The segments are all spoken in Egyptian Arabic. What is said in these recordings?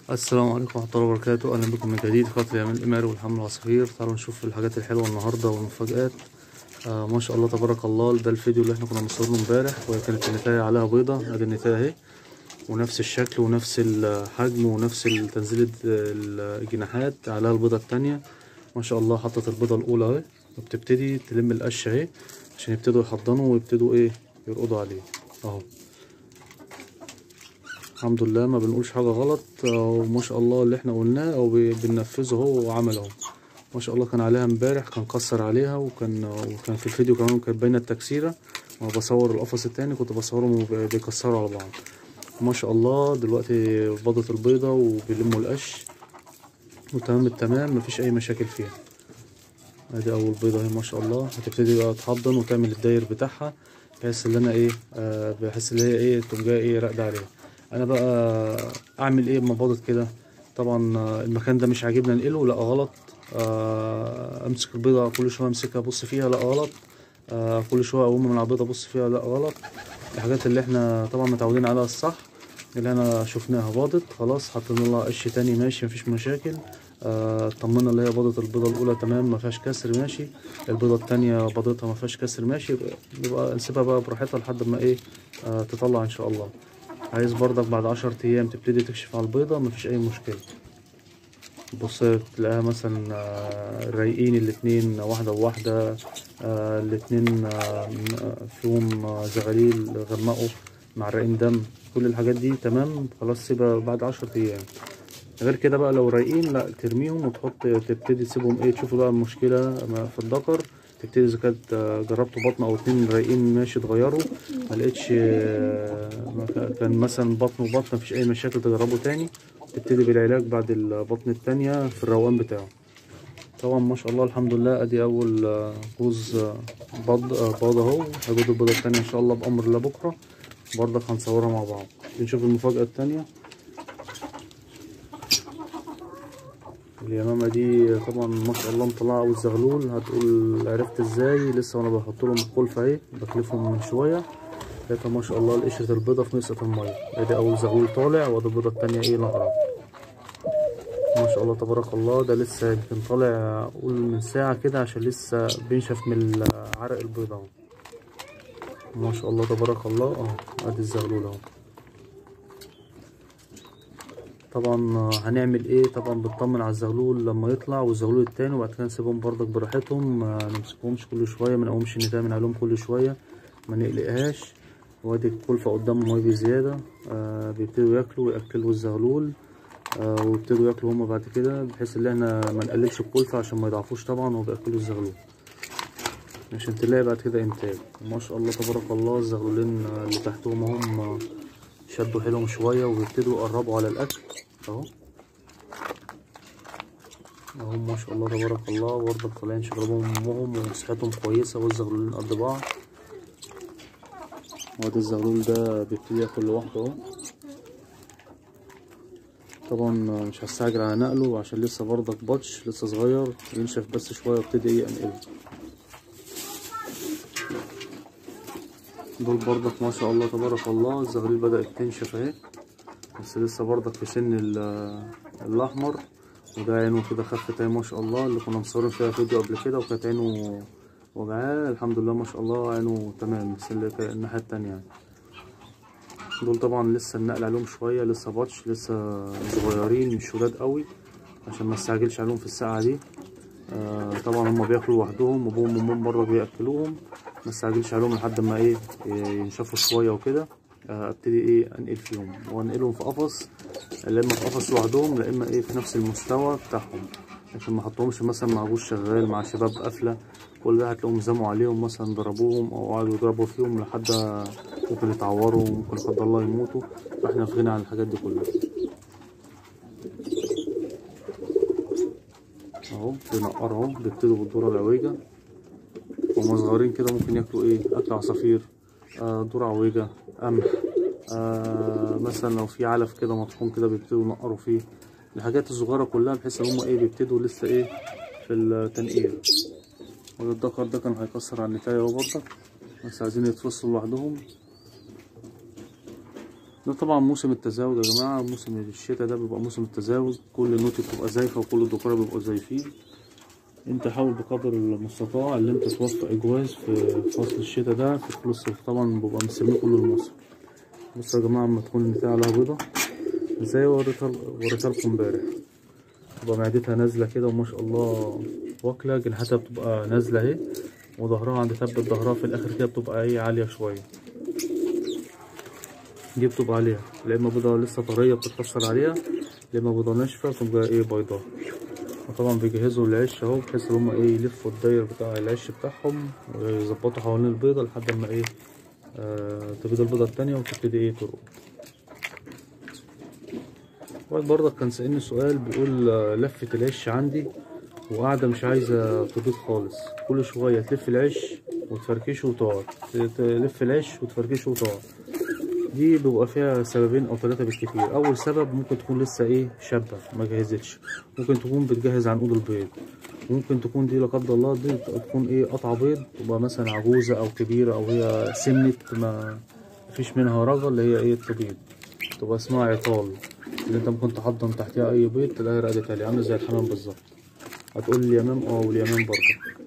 السلام عليكم ورحمة الله وبركاته أهلا بكم من جديد خاطر يعمل الإماري والحمل العصافير تعالوا نشوف الحاجات الحلوة النهاردة والمفاجآت آه ما شاء الله تبارك الله ده الفيديو اللي احنا كنا مصورينه امبارح وهي كانت النتاية عليها بيضة ادي النتاية اهي ونفس الشكل ونفس الحجم ونفس تنزيل الجناحات عليها البيضة التانية ما شاء الله حطت البيضة الأولى اهي وبتبتدي تلم القش اهي عشان يبتدوا يحضنوا ويبتدوا ايه يرقدوا عليه اهو الحمد لله ما بنقولش حاجة غلط وما شاء الله اللي احنا قلناه او بننفذه هو وعمله اهو ما شاء الله كان عليها امبارح كان كسر عليها وكان وكان في الفيديو كمان كانت باينه التكسيره وانا بصور القفص التاني كنت بصورهم بيكسروا على بعض ما شاء الله دلوقتي بضت البيضه وبيلموا القش وتمام التمام مفيش اي مشاكل فيها ادي اول بيضه اهي ما شاء الله هتبتدي بقى تحضن وتعمل الداير بتاعها بحيث ان انا ايه آه بحيث ان هي ايه تقوم جايه ايه راقده عليها انا بقى اعمل ايه اما بضت كده طبعا المكان ده مش عاجبني انقله لا غلط امسك البيضه كل شويه امسكها ابص فيها لا غلط كل شويه اقوم من على البيضه ابص فيها لا غلط الحاجات اللي احنا طبعا متعودين عليها الصح اللي انا شفناها باضت خلاص حطينا لها قش تاني ماشي مفيش مشاكل طمنا اللي هي باضت البيضه الاولى تمام ما فيهاش كسر ماشي البيضه التانية باضتها ما فيهاش كسر ماشي يبقى نسيبها بقى براحتها لحد ما ايه تطلع ان شاء الله عايز برضك بعد عشر ايام تبتدي تكشف على البيضه مفيش اي مشكله بص تلاقيها مثلا رايقين الاتنين واحدة وواحدة الاتنين فيهم زغاليل غمقوا معرقين دم كل الحاجات دي تمام خلاص سيبها بعد عشرة ايام غير كده بقى لو رايقين لا ترميهم وتحط تبتدي تسيبهم ايه تشوفوا بقى المشكلة في الذكر تبتدي اذا كانت جربتوا بطن او اتنين رايقين ماشي اتغيروا ما لقيتش كان مثلا بطن وبطن مفيش اي مشاكل تجربوا تاني تبتدي بالعلاج بعد البطن التانية في الروقان بتاعه طبعا ما شاء الله الحمد لله ادي اول جوز بض بيض اهو هجوز البيضة التانية ان شاء الله بامر الله بكرة برضك هنصورها مع بعض نشوف المفاجأة التانية اليمامة دي طبعا ما شاء الله مطلعة أول زغلول هتقول عرفت ازاي لسه وانا بحط لهم الخلفة اهي بخلفهم من شوية لقيتها ما شاء الله قشرة البيضة في نقصة المية ادي أول زغلول طالع وادي البيضة التانية ايه نقرة ما شاء الله تبارك الله ده لسه يمكن طالع قول من ساعة كده عشان لسه بينشف من عرق البيضة اهو ما شاء الله تبارك الله اهو ادي الزغلول اهو طبعا هنعمل ايه طبعا بنطمن على الزغلول لما يطلع والزغلول التاني وبعد كده نسيبهم برضك براحتهم ما نمسكهمش كل شويه ما نقومش النتايه من عليهم كل شويه ما نقلقهاش وادي الكلفه قدامهم وهي بزياده آه بيبتدوا ياكلوا وياكلوا الزغلول آه ويبتدوا ياكلوا هما بعد كده بحيث ان احنا ما نقللش الكلفه عشان ما يضعفوش طبعا وبياكلوا الزغلول عشان تلاقي بعد كده انتاج ما شاء الله تبارك الله الزغلولين اللي تحتهم هم شدوا حيلهم شويه وبيبتدوا يقربوا على الاكل اهو اهو ما شاء الله تبارك الله برضه طالعين شربهم امهم وصحتهم كويسه والزغلولين قد بعض وادي الزغلول ده بيبتدي ياكل لوحده اهو طبعا مش هستعجل على نقله عشان لسه برضك بطش لسه صغير ينشف بس شويه وابتدي ايه انقله دول برضك ما شاء الله تبارك الله الزغاليل بدأت تنشف اهي بس لسه برضك في سن الاحمر وده عينه كده خفت اهي ما شاء الله اللي كنا مصورين فيها فيديو قبل كده وكانت عينه وجعاه الحمد لله ما شاء الله عينه تمام بس الناحيه التانية يعني دول طبعا لسه النقل عليهم شويه لسه بطش لسه صغيرين مش شداد قوي عشان ما استعجلش عليهم في الساعه دي آه طبعا هما بياكلوا لوحدهم وابوهم وامهم بره بياكلوهم ما استعجلش عليهم لحد ما ايه ينشفوا شويه وكده ابتدي ايه انقل فيهم وانقلهم في قفص لا اما في قفص لوحدهم لا اما ايه في نفس المستوى بتاعهم عشان ما احطهمش مثلا مع جوز شغال مع شباب قافله كل ده هتلاقيهم زموا عليهم مثلا ضربوهم او قعدوا يضربوا فيهم لحد ممكن يتعوروا ممكن لا قدر الله يموتوا فاحنا في غنى عن الحاجات دي كلها اهو بنقر اهو بيبتدوا بالذره العويجه وهم صغيرين كده ممكن ياكلوا ايه اكل عصافير آه ذره عويجه قمح آه مثلا لو في علف كده مطحون كده بيبتدوا ينقروا فيه الحاجات الصغيره كلها بحيث ان هم ايه بيبتدوا لسه ايه في التنقير والذكر ده كان هيكسر على النتايه اهو برضك بس عايزين يتفصلوا لوحدهم ده طبعا موسم التزاوج يا جماعة موسم الشتاء ده بيبقى موسم التزاوج كل نوتي بتبقى زايفة وكل الدكورة بيبقوا زايفين انت حاول بقدر المستطاع اللي انت توفق اجواز في فصل الشتاء ده في فصل الصيف طبعا بيبقى مسميه كل الموسم بصوا يا جماعة اما تكون النتاية عليها بيضة زي وريتها وريتها لكم امبارح تبقى معدتها نازلة كده وما شاء الله واكلة جناحاتها بتبقى نازلة اهي وظهرها عند ثبت ظهرها في الاخر كده بتبقى ايه عالية شوية دي بتبقى عليها لا اما بيضة لسه طرية بتتكسر عليها لا اما بيضة ناشفة بتبقى ايه بيضاء وطبعا بيجهزوا العش اهو بحيث ان هما ايه يلفوا الداير بتاع العش بتاعهم ويظبطوا حوالين البيضة لحد ما ايه آه تبيض البيضة التانية وتبتدي ايه ترقد واحد برضك كان سألني سؤال بيقول آه، لفة العش عندي وقاعدة مش عايزة تبيض خالص كل شوية تلف العش وتفركشه وتقعد ت- تلف العش وتفركشه وتقعد دي بيبقى فيها سببين او ثلاثة بالكتير اول سبب ممكن تكون لسه ايه شابة ما جهزتش ممكن تكون بتجهز عنقود البيض ممكن تكون دي لا قدر الله دي تكون ايه قطع بيض تبقى مثلا عجوزة او كبيرة او هي سمنت ما فيش منها رجل اللي هي ايه التبيض تبقى اسمها عطال اللي انت ممكن تحضن تحتها اي بيض تلاقي رقدتها لي عامله زي الحمام بالظبط هتقول لي اليمام اه واليمام برضه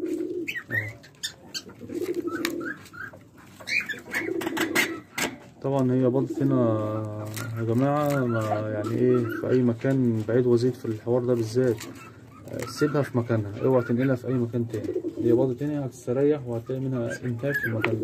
طبعا هي بلط هنا يا جماعة ما يعني ايه في أي مكان بعيد وزيد في الحوار ده بالذات آه، سيبها في مكانها اوعى تنقلها في أي مكان تاني هي بلطة تاني هتستريح وهتلاقي منها إنتاج في المكان ده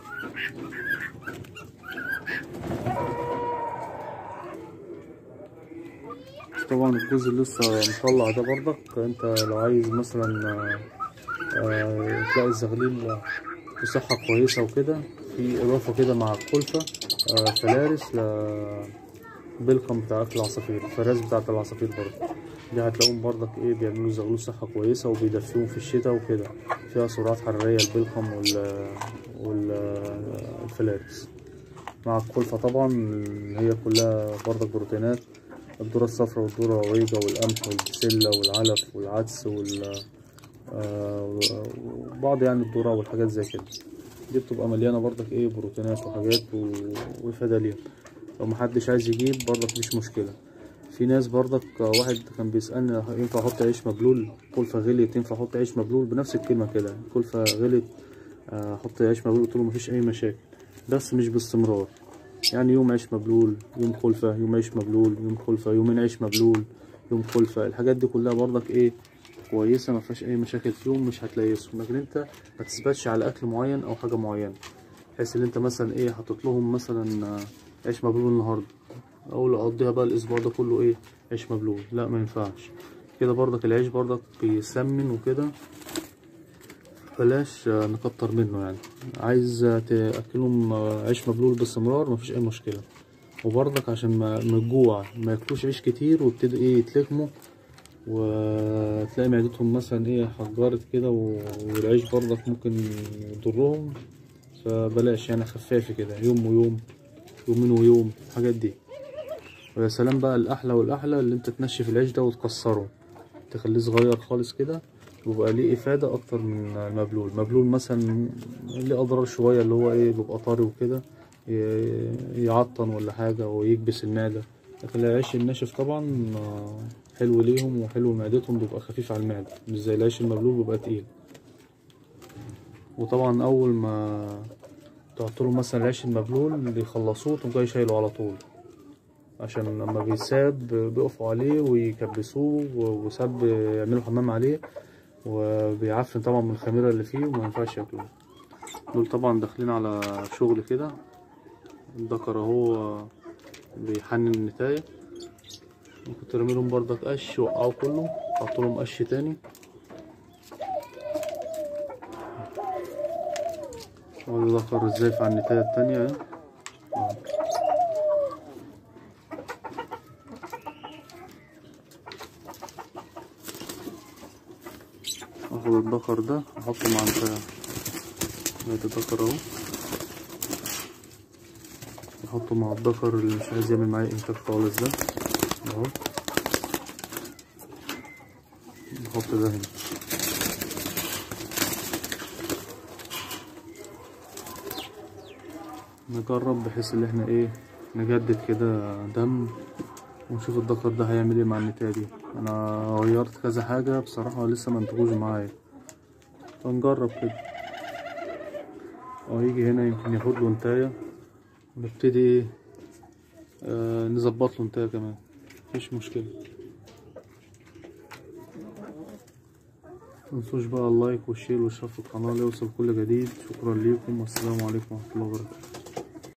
طبعا الجزء اللي لسه مطلع ده برضك انت لو عايز مثلا آه، آه، تلاقي الزغليل بصحة كويسة وكده في إضافة كده مع الكلفة آه، فلارس ل بالكم بتاع أكل العصافير الفراس بتاعت العصافير برضه دي هتلاقوهم برضك إيه بيعملوا زغلول صحة كويسة وبيدفيهم في الشتاء وكده فيها سرعات حرارية البلكم وال والفلارس مع الكلفة طبعا اللي هي كلها برضك بروتينات الذرة الصفراء والذرة الريجة والقمح والبسلة والعلف والعدس وال آه، وبعض يعني الذرة والحاجات زي كده دي بتبقى مليانة برضك ايه بروتينات وحاجات و- وإفادة ليها لو محدش عايز يجيب برضك مش مشكلة في ناس برضك آه، واحد كان بيسألني ينفع احط عيش مبلول كلفة غليت ينفع احط عيش مبلول بنفس الكلمة كده كلفة غلت آه، احط عيش مبلول قلت له مفيش اي مشاكل بس مش باستمرار يعني يوم عيش مبلول يوم خلفة يوم عيش مبلول يوم خلفة يومين عيش مبلول يوم خلفة الحاجات دي كلها برضك ايه كويسة ما فيهاش اي مشاكل فيهم مش هتليسهم لكن انت ما تثبتش على اكل معين او حاجة معينة بحيث ان انت مثلا ايه حاطط لهم مثلا آه، عيش مبلول النهاردة اقول اقضيها بقى الاسبوع ده كله ايه عيش مبلول لا ما ينفعش كده برضك العيش برضك بيسمن وكده بلاش آه، نكتر منه يعني عايز آه، تاكلهم آه، عيش مبلول باستمرار مفيش اي مشكله وبرضك عشان ما من الجوع ما ياكلوش عيش كتير ويبتدوا ايه يتلكموا وتلاقي معدتهم مثلا ايه حجرت كده و- والعيش برضك ممكن يضرهم فبلاش يعني خفافي كده يوم ويوم يومين ويوم الحاجات دي ويا سلام بقى الاحلى والاحلى اللي انت تنشف العيش ده وتكسره تخليه صغير خالص كده ويبقى ليه افاده اكتر من المبلول مبلول مثلا ليه اضرار شويه اللي هو ايه بيبقى طري وكده ي- يعطن ولا حاجه ويكبس المعده لكن العيش الناشف طبعا آه، حلو ليهم وحلو لمعدتهم بيبقى خفيف على المعده مش زي العيش المبلول بيبقى تقيل وطبعا اول ما تحط له مثلا العيش المبلول اللي يخلصوه تقوم جاي شايله على طول عشان لما بيساب بيقفوا عليه ويكبسوه و- وساب يعملوا حمام عليه وبيعفن طبعا من الخميرة اللي فيه وما ينفعش ياكلوه دول طبعا داخلين على شغل كده الذكر اهو بيحنن النتاية ممكن ترمي لهم بردك قش وقعوا كله حط لهم قش تاني وده ذكر ازاي على النتاية التانية اهي آه. اخد الذكر ده احطه مع النتاية بقيت الذكر اهو احطه مع الذكر اللي مش عايز يعمل معايا انتاج خالص ده اهو نحط ده هنا نجرب بحيث ان احنا ايه نجدد كده دم ونشوف الدكر ده هيعمل ايه مع النتاية دي انا غيرت كذا حاجة بصراحة لسه ما انتجوش معايا فنجرب كده اه يجي هنا يمكن ياخد له نتاية ونبتدي ايه آه نظبط له نتاية كمان مفيش مشكلة متنسوش بقى اللايك والشير والاشتراك في القناة ليوصل كل جديد شكرا ليكم والسلام عليكم ورحمة الله وبركاته